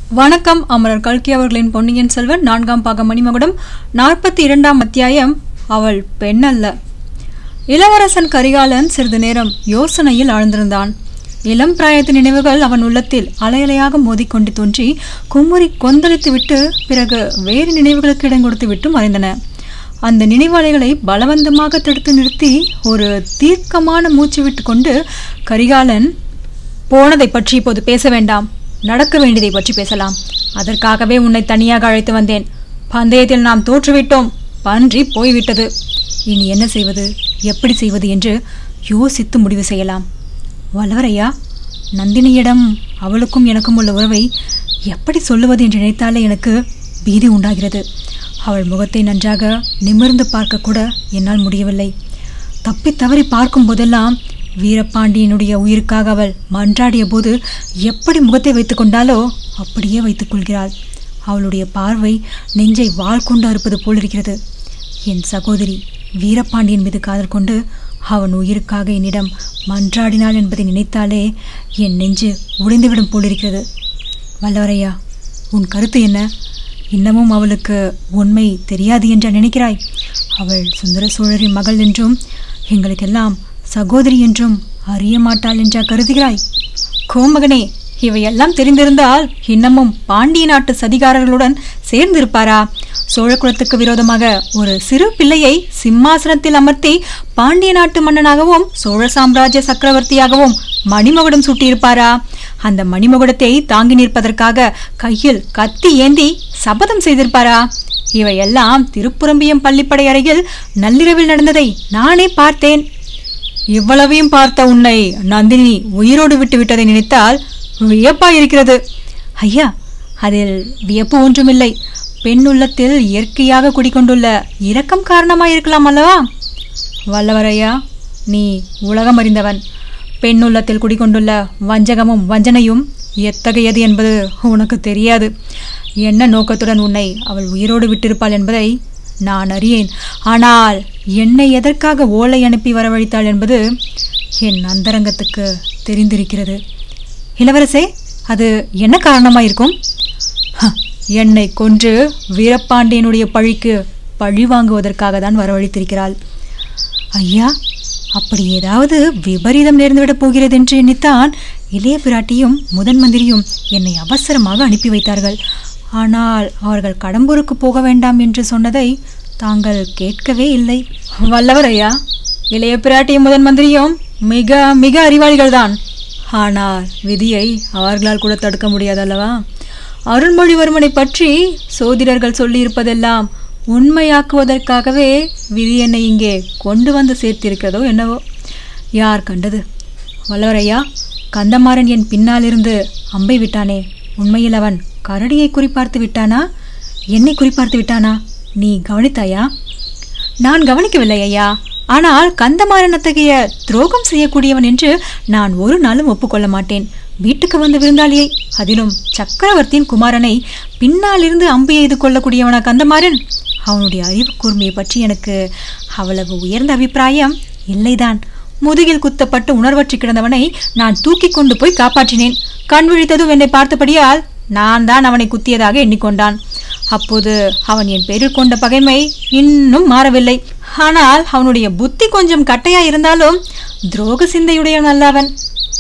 வணக்கம் அமரர் கல்கி அவர்களின் பொன்னியின் செல்வன் நான்காம் பாகம் மணிமகுடம் நாற்பத்தி இரண்டாம் அத்தியாயம் அவள் பெண்ணல்ல இளவரசன் கரிகாலன் சிறிது நேரம் யோசனையில் ஆழ்ந்திருந்தான் இளம் பிராயத்து நினைவுகள் அவன் உள்ளத்தில் அலையலையாக மோதிக்கொண்டு தோன்றி குமுறி கொந்தளித்து விட்டு பிறகு வேறு நினைவுகளுக்கு இடம் கொடுத்து விட்டு மறைந்தன அந்த நினைவாலைகளை பலவந்தமாக தடுத்து நிறுத்தி ஒரு தீர்க்கமான மூச்சு விட்டு கொண்டு கரிகாலன் போனதை பற்றி இப்போது பேச வேண்டாம் நடக்க வேண்டியதை பற்றி பேசலாம் அதற்காகவே உன்னை தனியாக அழைத்து வந்தேன் பந்தயத்தில் நாம் தோற்றுவிட்டோம் பன்றி போய்விட்டது இனி என்ன செய்வது எப்படி செய்வது என்று யோசித்து முடிவு செய்யலாம் வல்லவரையா நந்தினியிடம் அவளுக்கும் எனக்கும் உள்ள உறவை எப்படி சொல்லுவது என்று நினைத்தாலே எனக்கு பீதி உண்டாகிறது அவள் முகத்தை நன்றாக நிமிர்ந்து பார்க்க கூட என்னால் முடியவில்லை தப்பி தவறி பார்க்கும் போதெல்லாம் வீரபாண்டியனுடைய உயிருக்காக அவள் மன்றாடிய போது எப்படி முகத்தை வைத்துக் கொண்டாலோ அப்படியே வைத்துக் கொள்கிறாள் அவளுடைய பார்வை நெஞ்சை வாள் கொண்டு அறுப்பது போல் இருக்கிறது என் சகோதரி வீரபாண்டியன் மீது காதல் கொண்டு அவன் உயிருக்காக என்னிடம் மன்றாடினாள் என்பதை நினைத்தாலே என் நெஞ்சு உடைந்துவிடும் போலிருக்கிறது வல்லவரையா உன் கருத்து என்ன இன்னமும் அவளுக்கு உண்மை தெரியாது என்று நினைக்கிறாய் அவள் சுந்தர சோழரின் மகள் என்றும் எங்களுக்கெல்லாம் சகோதரி என்றும் அறிய மாட்டாள் என்றா கருதுகிறாய் கோமகனே இவையெல்லாம் தெரிந்திருந்தால் இன்னமும் பாண்டிய நாட்டு சதிகாரர்களுடன் சேர்ந்திருப்பாரா சோழ குலத்துக்கு விரோதமாக ஒரு சிறு பிள்ளையை சிம்மாசனத்தில் அமர்த்தி பாண்டிய நாட்டு மன்னனாகவும் சோழ சாம்ராஜ்ய சக்கரவர்த்தியாகவும் மணிமகுடம் சூட்டியிருப்பாரா அந்த மணிமகுடத்தை தாங்கி நிற்பதற்காக கையில் கத்தி ஏந்தி சபதம் செய்திருப்பாரா இவையெல்லாம் திருப்புரம்பியம் பள்ளிப்படை அறையில் நள்ளிரவில் நடந்ததை நானே பார்த்தேன் இவ்வளவையும் பார்த்த உன்னை நந்தினி உயிரோடு விட்டு விட்டதை நினைத்தால் வியப்பாயிருக்கிறது ஐயா அதில் வியப்பு ஒன்றுமில்லை பெண் உள்ளத்தில் இயற்கையாக குடிக்கொண்டுள்ள இரக்கம் காரணமாயிருக்கலாம் அல்லவா வல்லவரையா நீ உலகம் அறிந்தவன் பெண் உள்ளத்தில் குடிக்கொண்டுள்ள வஞ்சகமும் வஞ்சனையும் எத்தகையது என்பது உனக்கு தெரியாது என்ன நோக்கத்துடன் உன்னை அவள் உயிரோடு விட்டிருப்பாள் என்பதை நான் அறியேன் ஆனால் என்னை எதற்காக ஓலை அனுப்பி வரவழைத்தாள் என்பது என் அந்தரங்கத்துக்கு தெரிந்திருக்கிறது இளவரசே அது என்ன காரணமாக இருக்கும் என்னை கொன்று வீரபாண்டியனுடைய பழிக்கு பழி வாங்குவதற்காக தான் வரவழைத்திருக்கிறாள் ஐயா அப்படி ஏதாவது விபரீதம் நேர்ந்துவிடப் போகிறது என்று எண்ணித்தான் இளைய பிராட்டியும் முதன் மந்திரியும் என்னை அவசரமாக அனுப்பி வைத்தார்கள் ஆனால் அவர்கள் கடம்பூருக்கு போக வேண்டாம் என்று சொன்னதை தாங்கள் கேட்கவே இல்லை வல்லவர் ஐயா இளைய பிராட்டியும் முதன் மந்திரியும் மிக மிக அறிவாளிகள்தான் ஆனால் விதியை அவர்களால் கூட தடுக்க முடியாதல்லவா அருள்மொழிவர்மனை பற்றி சோதிடர்கள் சொல்லியிருப்பதெல்லாம் உண்மையாக்குவதற்காகவே விதி என்னை இங்கே கொண்டு வந்து சேர்த்திருக்கிறதோ என்னவோ யார் கண்டது வல்லவரையா கந்தமாறன் என் பின்னாலிருந்து அம்பை விட்டானே உண்மையில் அவன் கரடியை குறிப்பார்த்து விட்டானா என்னை குறிப்பார்த்து விட்டானா நீ கவனித்தாயா நான் கவனிக்கவில்லை ஐயா ஆனால் கந்தமாறன் அத்தகைய துரோகம் செய்யக்கூடியவன் என்று நான் ஒரு நாளும் ஒப்புக்கொள்ள மாட்டேன் வீட்டுக்கு வந்த விருந்தாளியை அதிலும் சக்கரவர்த்தியின் குமாரனை பின்னாலிருந்து அம்பு எய்து கொள்ளக்கூடியவனா கந்தமாறன் அவனுடைய அறிவு கூர்மையை பற்றி எனக்கு அவ்வளவு உயர்ந்த அபிப்பிராயம் இல்லைதான் முதுகில் குத்தப்பட்டு உணர்வற்றி கிடந்தவனை நான் தூக்கி கொண்டு போய் காப்பாற்றினேன் கண் விழித்ததும் என்னை பார்த்தபடியால் நான் தான் அவனை குத்தியதாக எண்ணிக்கொண்டான் அப்போது அவன் என் பேரில் கொண்ட பகைமை இன்னும் மாறவில்லை ஆனால் அவனுடைய புத்தி கொஞ்சம் கட்டையா இருந்தாலும் துரோக சிந்தையுடையவன் அல்ல அவன்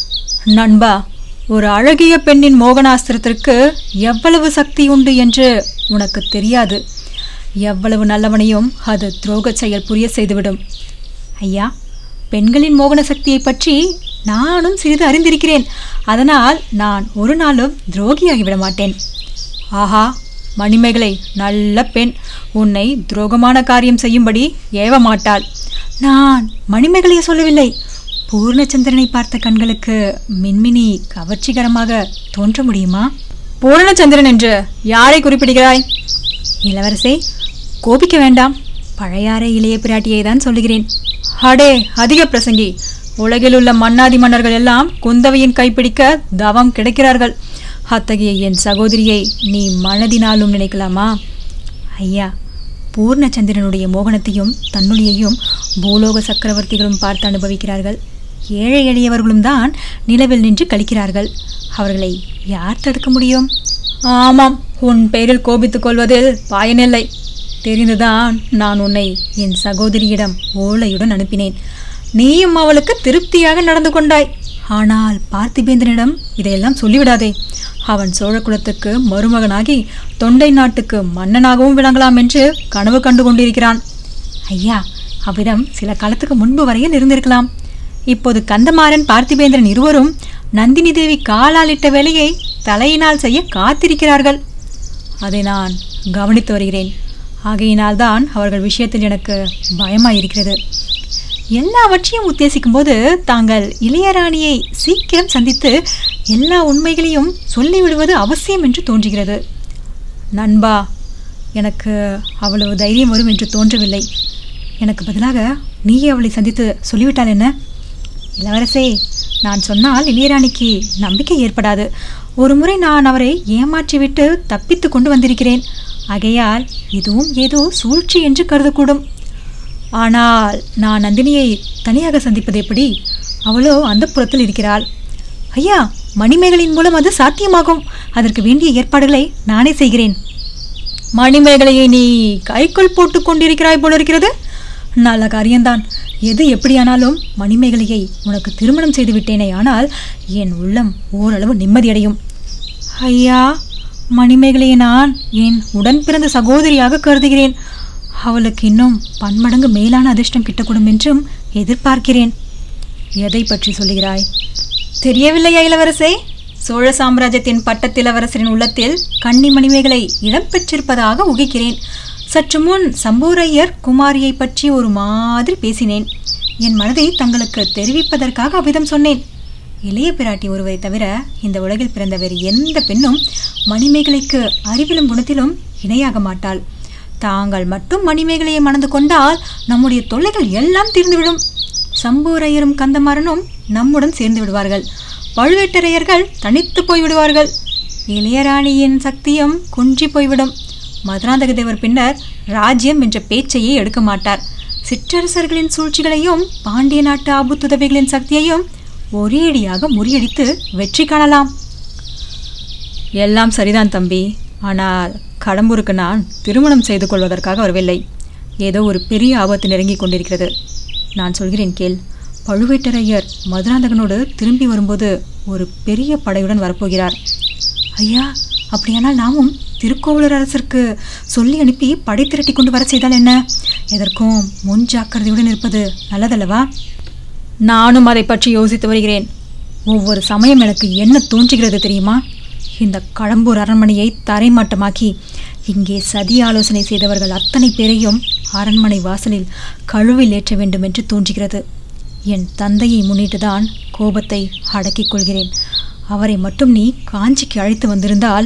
நண்பா ஒரு அழகிய பெண்ணின் மோகனாஸ்திரத்திற்கு எவ்வளவு சக்தி உண்டு என்று உனக்கு தெரியாது எவ்வளவு நல்லவனையும் அது துரோக செயல் புரிய செய்துவிடும் ஐயா பெண்களின் மோகன சக்தியை பற்றி நானும் சிறிது அறிந்திருக்கிறேன் அதனால் நான் ஒரு நாளும் துரோகியாகிவிட மாட்டேன் ஆஹா மணிமேகலை நல்ல பெண் உன்னை துரோகமான காரியம் செய்யும்படி ஏவ மாட்டாள் நான் மணிமேகலையை சொல்லவில்லை பூர்ணச்சந்திரனை பார்த்த கண்களுக்கு மின்மினி கவர்ச்சிகரமாக தோன்ற முடியுமா பூர்ணச்சந்திரன் என்று யாரை குறிப்பிடுகிறாய் இளவரசே கோபிக்க வேண்டாம் பழையாறை இளைய பிராட்டியை தான் சொல்லுகிறேன் அடே அதிக பிரசங்கி உலகில் உள்ள மன்னாதி மன்னர்கள் எல்லாம் குந்தவையின் கைப்பிடிக்க தவம் கிடைக்கிறார்கள் அத்தகைய என் சகோதரியை நீ மனதினாலும் நினைக்கலாமா ஐயா பூர்ணச்சந்திரனுடைய மோகனத்தையும் தன்னுடையையும் பூலோக சக்கரவர்த்திகளும் பார்த்து அனுபவிக்கிறார்கள் ஏழை எளியவர்களும் தான் நிலவில் நின்று கழிக்கிறார்கள் அவர்களை யார் தடுக்க முடியும் ஆமாம் உன் பேரில் கோபித்துக் கொள்வதில் பயனில்லை தெரிந்துதான் நான் உன்னை என் சகோதரியிடம் ஓலையுடன் அனுப்பினேன் நீயும் அவளுக்கு திருப்தியாக நடந்து கொண்டாய் ஆனால் பார்த்திபேந்திரனிடம் இதையெல்லாம் சொல்லிவிடாதே அவன் சோழகுலத்துக்கு மருமகனாகி தொண்டை நாட்டுக்கு மன்னனாகவும் விளங்கலாம் என்று கனவு கண்டு கொண்டிருக்கிறான் ஐயா அவ்விதம் சில காலத்துக்கு முன்பு வரையில் இருந்திருக்கலாம் இப்போது கந்தமாறன் பார்த்திபேந்திரன் இருவரும் நந்தினி தேவி காலாலிட்ட வேலையை தலையினால் செய்ய காத்திருக்கிறார்கள் அதை நான் கவனித்து வருகிறேன் ஆகையினால்தான் அவர்கள் விஷயத்தில் எனக்கு பயமாயிருக்கிறது எல்லாவற்றையும் உத்தேசிக்கும் போது தாங்கள் இளையராணியை சீக்கிரம் சந்தித்து எல்லா உண்மைகளையும் சொல்லிவிடுவது அவசியம் என்று தோன்றுகிறது நண்பா எனக்கு அவ்வளவு தைரியம் வரும் என்று தோன்றவில்லை எனக்கு பதிலாக நீயே அவளை சந்தித்து சொல்லிவிட்டால் என்ன இளவரசே நான் சொன்னால் இளையராணிக்கு நம்பிக்கை ஏற்படாது ஒரு முறை நான் அவரை ஏமாற்றிவிட்டு தப்பித்து கொண்டு வந்திருக்கிறேன் ஆகையால் இதுவும் ஏதோ சூழ்ச்சி என்று கருதக்கூடும் ஆனால் நான் நந்தினியை தனியாக சந்திப்பது எப்படி அவளோ அந்த புறத்தில் இருக்கிறாள் ஐயா மணிமேகலின் மூலம் அது சாத்தியமாகும் அதற்கு வேண்டிய ஏற்பாடுகளை நானே செய்கிறேன் மணிமேகலையை நீ கைக்குள் போட்டுக் கொண்டிருக்கிறாய் போல இருக்கிறது நல்ல காரியம்தான் எது எப்படியானாலும் மணிமேகலையை உனக்கு திருமணம் செய்து விட்டேனே ஆனால் என் உள்ளம் ஓரளவு நிம்மதியடையும் ஐயா மணிமேகலையை நான் என் உடன் பிறந்த சகோதரியாக கருதுகிறேன் அவளுக்கு இன்னும் பன்மடங்கு மேலான அதிர்ஷ்டம் கிட்டக்கூடும் என்றும் எதிர்பார்க்கிறேன் எதை பற்றி சொல்லுகிறாய் தெரியவில்லையா இளவரசே சோழ சாம்ராஜ்யத்தின் பட்டத்திலவரசரின் உள்ளத்தில் கன்னி மணிமேகலை இடம் பெற்றிருப்பதாக உகிக்கிறேன் சற்று முன் சம்பூரையர் குமாரியை பற்றி ஒரு மாதிரி பேசினேன் என் மனதை தங்களுக்கு தெரிவிப்பதற்காக அவ்விதம் சொன்னேன் இளைய பிராட்டி ஒருவரை தவிர இந்த உலகில் பிறந்த வேறு எந்த பெண்ணும் மணிமேகலைக்கு அறிவிலும் குணத்திலும் இணையாக மாட்டாள் தாங்கள் மட்டும் மணிமேகலையை மணந்து கொண்டால் நம்முடைய தொல்லைகள் எல்லாம் தீர்ந்துவிடும் சம்பூரையரும் கந்தமாறனும் நம்முடன் சேர்ந்து விடுவார்கள் பழுவேட்டரையர்கள் தனித்து போய்விடுவார்கள் இளையராணியின் சக்தியும் குன்றி போய்விடும் மதுராந்தக தேவர் பின்னர் ராஜ்யம் என்ற பேச்சையே எடுக்க மாட்டார் சிற்றரசர்களின் சூழ்ச்சிகளையும் பாண்டிய நாட்டு ஆபத்துதவிகளின் சக்தியையும் ஒரேடியாக முறியடித்து வெற்றி காணலாம் எல்லாம் சரிதான் தம்பி ஆனால் கடம்பூருக்கு நான் திருமணம் செய்து கொள்வதற்காக வரவில்லை ஏதோ ஒரு பெரிய ஆபத்து நெருங்கிக் கொண்டிருக்கிறது நான் சொல்கிறேன் கேள் பழுவேட்டரையர் மதுராந்தகனோடு திரும்பி வரும்போது ஒரு பெரிய படையுடன் வரப்போகிறார் ஐயா அப்படியானால் நாமும் திருக்கோவலூர் அரசருக்கு சொல்லி அனுப்பி படை திரட்டி கொண்டு வர செய்தால் என்ன எதற்கும் முன் ஜாக்கிரதையுடன் இருப்பது நல்லதல்லவா நானும் அதை பற்றி யோசித்து வருகிறேன் ஒவ்வொரு சமயம் எனக்கு என்ன தோன்றுகிறது தெரியுமா இந்த கடம்பூர் அரண்மனையை தரைமட்டமாக்கி இங்கே சதி ஆலோசனை செய்தவர்கள் அத்தனை பேரையும் அரண்மனை வாசலில் கழுவில் ஏற்ற வேண்டும் என்று தோன்றுகிறது என் தந்தையை முன்னிட்டுதான் கோபத்தை அடக்கிக் கொள்கிறேன் அவரை மட்டும் நீ காஞ்சிக்கு அழைத்து வந்திருந்தால்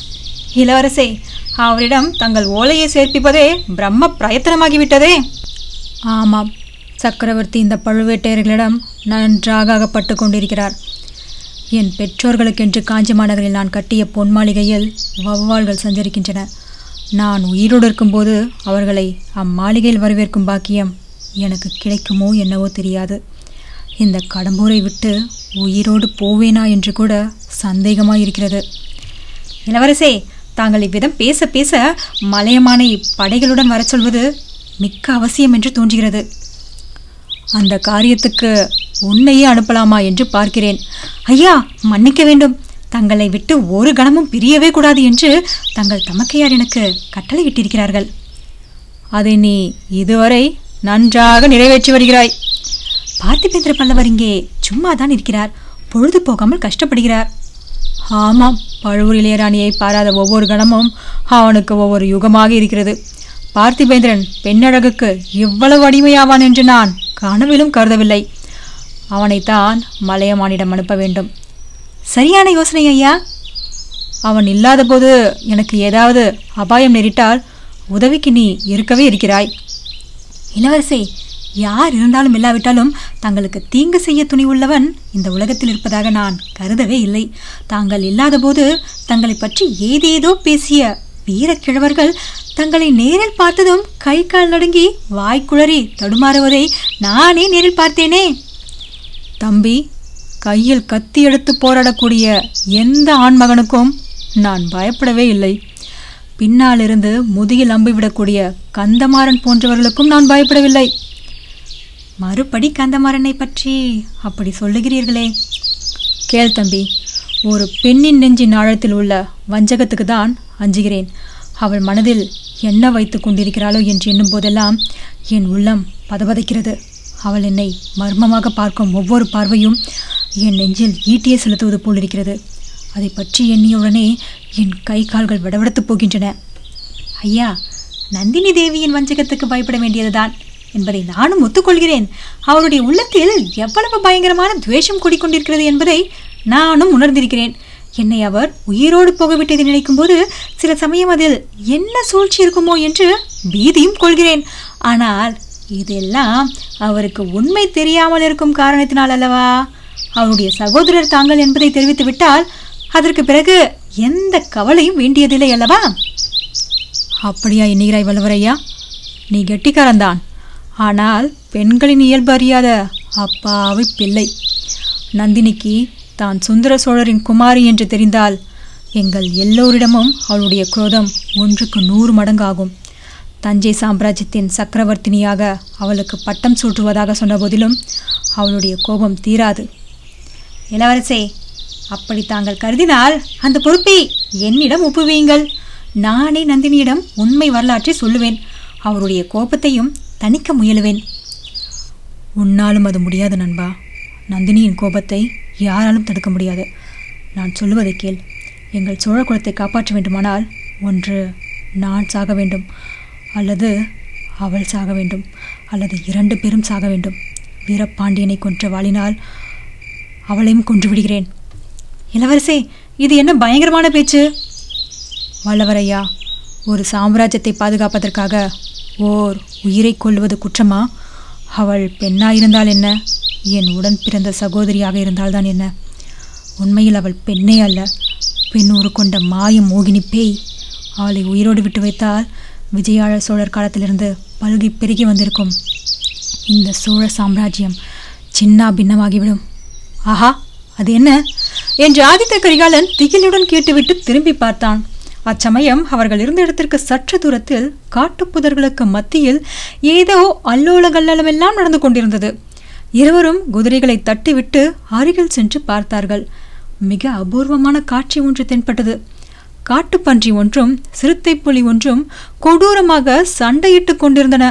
இளவரசே அவரிடம் தங்கள் ஓலையை சேர்ப்பிப்பதே பிரம்ம பிரயத்தனமாகிவிட்டதே ஆமாம் சக்கரவர்த்தி இந்த பழுவேட்டையர்களிடம் நன்றாக அகப்பட்டு கொண்டிருக்கிறார் என் பெற்றோர்களுக்கென்று காஞ்சி மாநகரில் நான் கட்டிய பொன் மாளிகையில் வௌவால்கள் சஞ்சரிக்கின்றன நான் உயிரோடு இருக்கும்போது அவர்களை அம்மாளிகையில் வரவேற்கும் பாக்கியம் எனக்கு கிடைக்குமோ என்னவோ தெரியாது இந்த கடம்பூரை விட்டு உயிரோடு போவேனா என்று கூட சந்தேகமாயிருக்கிறது இளவரசே தாங்கள் இவ்விதம் பேச பேச மலையமானை படைகளுடன் வரச் சொல்வது மிக்க அவசியம் என்று தோன்றுகிறது அந்த காரியத்துக்கு உன்னையே அனுப்பலாமா என்று பார்க்கிறேன் ஐயா மன்னிக்க வேண்டும் தங்களை விட்டு ஒரு கணமும் பிரியவே கூடாது என்று தங்கள் தமக்கையார் எனக்கு கட்டளையிட்டிருக்கிறார்கள் அதை நீ இதுவரை நன்றாக நிறைவேற்றி வருகிறாய் பார்த்திபேந்திர பல்லவர் இங்கே சும்மா தான் இருக்கிறார் பொழுது போகாமல் கஷ்டப்படுகிறார் ஆமாம் பழுவூர் இளையராணியை பாராத ஒவ்வொரு கணமும் அவனுக்கு ஒவ்வொரு யுகமாக இருக்கிறது பார்த்திபேந்திரன் பெண்ணழகுக்கு இவ்வளவு அடிமையாவான் என்று நான் கனவிலும் கருதவில்லை அவனைத்தான் மலையமானிடம் அனுப்ப வேண்டும் சரியான யோசனை ஐயா அவன் இல்லாதபோது எனக்கு ஏதாவது அபாயம் நேரிட்டால் உதவிக்கு நீ இருக்கவே இருக்கிறாய் இளவரசே யார் இருந்தாலும் இல்லாவிட்டாலும் தங்களுக்கு தீங்கு செய்ய துணிவுள்ளவன் இந்த உலகத்தில் இருப்பதாக நான் கருதவே இல்லை தாங்கள் இல்லாதபோது தங்களை பற்றி ஏதேதோ பேசிய வீரக்கிழவர்கள் தங்களை நேரில் பார்த்ததும் கை கால் நடுங்கி வாய்க்குளறி தடுமாறுவதை நானே நேரில் பார்த்தேனே தம்பி கையில் கத்தி எடுத்து போராடக்கூடிய எந்த ஆண்மகனுக்கும் நான் பயப்படவே இல்லை பின்னாலிருந்து முதுகில் அம்பு விடக்கூடிய கந்தமாறன் போன்றவர்களுக்கும் நான் பயப்படவில்லை மறுபடி கந்தமாறனை பற்றி அப்படி சொல்லுகிறீர்களே கேள் தம்பி ஒரு பெண்ணின் நெஞ்சின் ஆழத்தில் உள்ள வஞ்சகத்துக்கு தான் அஞ்சுகிறேன் அவள் மனதில் என்ன வைத்து கொண்டிருக்கிறாளோ என்று எண்ணும் போதெல்லாம் என் உள்ளம் பதபதைக்கிறது அவள் என்னை மர்மமாக பார்க்கும் ஒவ்வொரு பார்வையும் என் நெஞ்சில் ஈட்டியே செலுத்துவது போல் இருக்கிறது அதை பற்றி எண்ணியவுடனே என் கை கால்கள் விடவிடத்து போகின்றன ஐயா நந்தினி தேவியின் வஞ்சகத்துக்கு பயப்பட வேண்டியதுதான் என்பதை நானும் ஒத்துக்கொள்கிறேன் அவருடைய உள்ளத்தில் எவ்வளவு பயங்கரமான துவேஷம் குடிக்கொண்டிருக்கிறது என்பதை நானும் உணர்ந்திருக்கிறேன் என்னை அவர் உயிரோடு போகவிட்டதை நினைக்கும் போது சில சமயம் அதில் என்ன சூழ்ச்சி இருக்குமோ என்று பீதியும் கொள்கிறேன் ஆனால் இதெல்லாம் அவருக்கு உண்மை தெரியாமல் இருக்கும் காரணத்தினால் அல்லவா அவருடைய சகோதரர் தாங்கள் என்பதை தெரிவித்து விட்டால் அதற்கு பிறகு எந்த கவலையும் வேண்டியதில்லை அல்லவா அப்படியா எண்ணுகிறாய் வல்லவரையா நீ கெட்டிக்காரன்தான் ஆனால் பெண்களின் இயல்பு அறியாத அப்பாவி பிள்ளை நந்தினிக்கு தான் சுந்தர சோழரின் குமாரி என்று தெரிந்தால் எங்கள் எல்லோரிடமும் அவளுடைய குரோதம் ஒன்றுக்கு நூறு மடங்காகும் தஞ்சை சாம்ராஜ்யத்தின் சக்கரவர்த்தினியாக அவளுக்கு பட்டம் சூட்டுவதாக சொன்ன போதிலும் அவளுடைய கோபம் தீராது இளவரசே அப்படி தாங்கள் கருதினால் அந்த பொறுப்பை என்னிடம் ஒப்புவீங்கள் நானே நந்தினியிடம் உண்மை வரலாற்றை சொல்லுவேன் அவருடைய கோபத்தையும் தணிக்க முயலுவேன் உன்னாலும் அது முடியாது நண்பா நந்தினியின் கோபத்தை யாராலும் தடுக்க முடியாது நான் சொல்லுவதை கேள் எங்கள் சோழ குலத்தை காப்பாற்ற வேண்டுமானால் ஒன்று நான் சாக வேண்டும் அல்லது அவள் சாக வேண்டும் அல்லது இரண்டு பேரும் சாக வேண்டும் வீரபாண்டியனை கொன்ற வாளினால் அவளையும் கொன்று விடுகிறேன் இளவரசே இது என்ன பயங்கரமான பேச்சு வல்லவரையா ஒரு சாம்ராஜ்யத்தை பாதுகாப்பதற்காக ஓர் உயிரை கொள்வது குற்றமா அவள் பெண்ணாயிருந்தால் என்ன என் உடன் பிறந்த சகோதரியாக இருந்தால்தான் என்ன உண்மையில் அவள் பெண்ணே அல்ல பெண்ணூறு கொண்ட மாய மோகினி பேய் அவளை உயிரோடு விட்டு வைத்தால் விஜயாள சோழர் காலத்திலிருந்து பல்கி பெருகி வந்திருக்கும் இந்த சோழ சாம்ராஜ்யம் சின்னா பின்னமாகிவிடும் ஆஹா அது என்ன என்று ஆதித்த கரிகாலன் திகிலுடன் கேட்டுவிட்டு திரும்பி பார்த்தான் அச்சமயம் அவர்கள் இருந்த இடத்திற்கு சற்று தூரத்தில் காட்டுப்புதர்களுக்கு மத்தியில் ஏதோ அல்லோல கல்லலமெல்லாம் நடந்து கொண்டிருந்தது இருவரும் குதிரைகளை தட்டிவிட்டு அருகில் சென்று பார்த்தார்கள் மிக அபூர்வமான காட்சி ஒன்று தென்பட்டது காட்டுப்பன்றி ஒன்றும் சிறுத்தை புலி ஒன்றும் கொடூரமாக சண்டையிட்டுக் கொண்டிருந்தன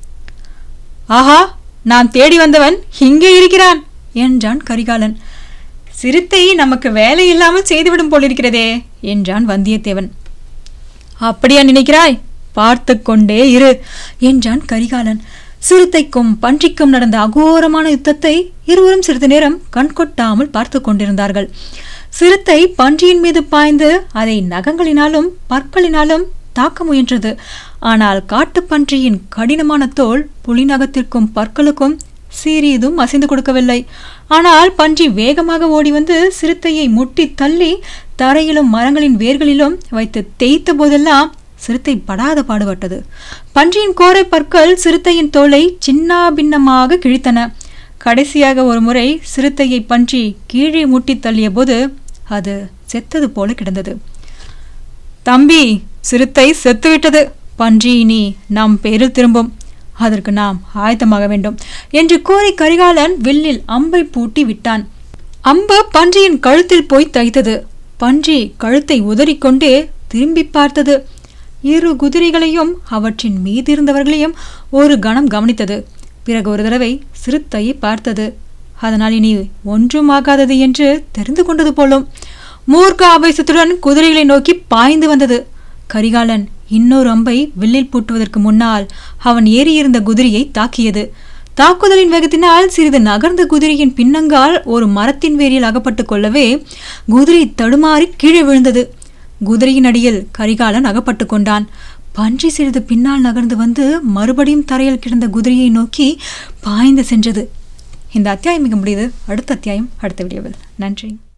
ஆஹா நான் தேடி வந்தவன் இங்கே இருக்கிறான் என்றான் கரிகாலன் சிறுத்தை நமக்கு வேலை இல்லாமல் செய்துவிடும் போலிருக்கிறதே என்றான் வந்தியத்தேவன் அப்படியா நினைக்கிறாய் பார்த்து கொண்டே இரு என்றான் கரிகாலன் சிறுத்தைக்கும் பன்றிக்கும் நடந்த அகோரமான யுத்தத்தை இருவரும் சிறிது நேரம் கண்கொட்டாமல் பார்த்து கொண்டிருந்தார்கள் சிறுத்தை பன்றியின் மீது பாய்ந்து அதை நகங்களினாலும் பற்களினாலும் தாக்க முயன்றது ஆனால் காட்டுப்பன்றியின் கடினமான தோல் புலிநகத்திற்கும் பற்களுக்கும் சிறிதும் அசைந்து கொடுக்கவில்லை ஆனால் பன்றி வேகமாக ஓடி வந்து சிறுத்தையை முட்டி தள்ளி தரையிலும் மரங்களின் வேர்களிலும் வைத்து தேய்த்த போதெல்லாம் சிறுத்தை படாத பாடுபட்டது பன்றியின் கோரை பற்கள் சிறுத்தையின் தோலை சின்னாபின்னமாக கிழித்தன கடைசியாக ஒரு முறை சிறுத்தையை பன்றி கீழே முட்டி தள்ளிய போது அது செத்தது போல கிடந்தது தம்பி சிறுத்தை செத்துவிட்டது பன்றி இனி நம் பேரில் திரும்பும் அதற்கு நாம் ஆயத்தமாக வேண்டும் என்று கூறி கரிகாலன் வில்லில் அம்பை பூட்டி விட்டான் அம்பு பன்றியின் கழுத்தில் போய் தைத்தது பன்றி கழுத்தை உதறிக்கொண்டே திரும்பி பார்த்தது இரு குதிரைகளையும் அவற்றின் மீதிருந்தவர்களையும் ஒரு கணம் கவனித்தது பிறகு ஒரு தடவை சிறுத்தையை பார்த்தது அதனால் இனி ஒன்றும் ஆகாதது என்று தெரிந்து கொண்டது போலும் மூர்க்க ஆவேசத்துடன் குதிரைகளை நோக்கி பாய்ந்து வந்தது கரிகாலன் இன்னொரு அம்பை வில்லில் பூட்டுவதற்கு முன்னால் அவன் ஏறியிருந்த குதிரையை தாக்கியது தாக்குதலின் வேகத்தினால் சிறிது நகர்ந்த குதிரையின் பின்னங்கால் ஒரு மரத்தின் வேரில் அகப்பட்டு கொள்ளவே குதிரை தடுமாறி கீழே விழுந்தது குதிரையின் அடியில் கரிகாலன் அகப்பட்டு கொண்டான் பன்றி சிறிது பின்னால் நகர்ந்து வந்து மறுபடியும் தரையில் கிடந்த குதிரையை நோக்கி பாய்ந்து சென்றது இந்த அத்தியாயம் மிக முடியுது அடுத்த அத்தியாயம் அடுத்த வீடியோவில் நன்றி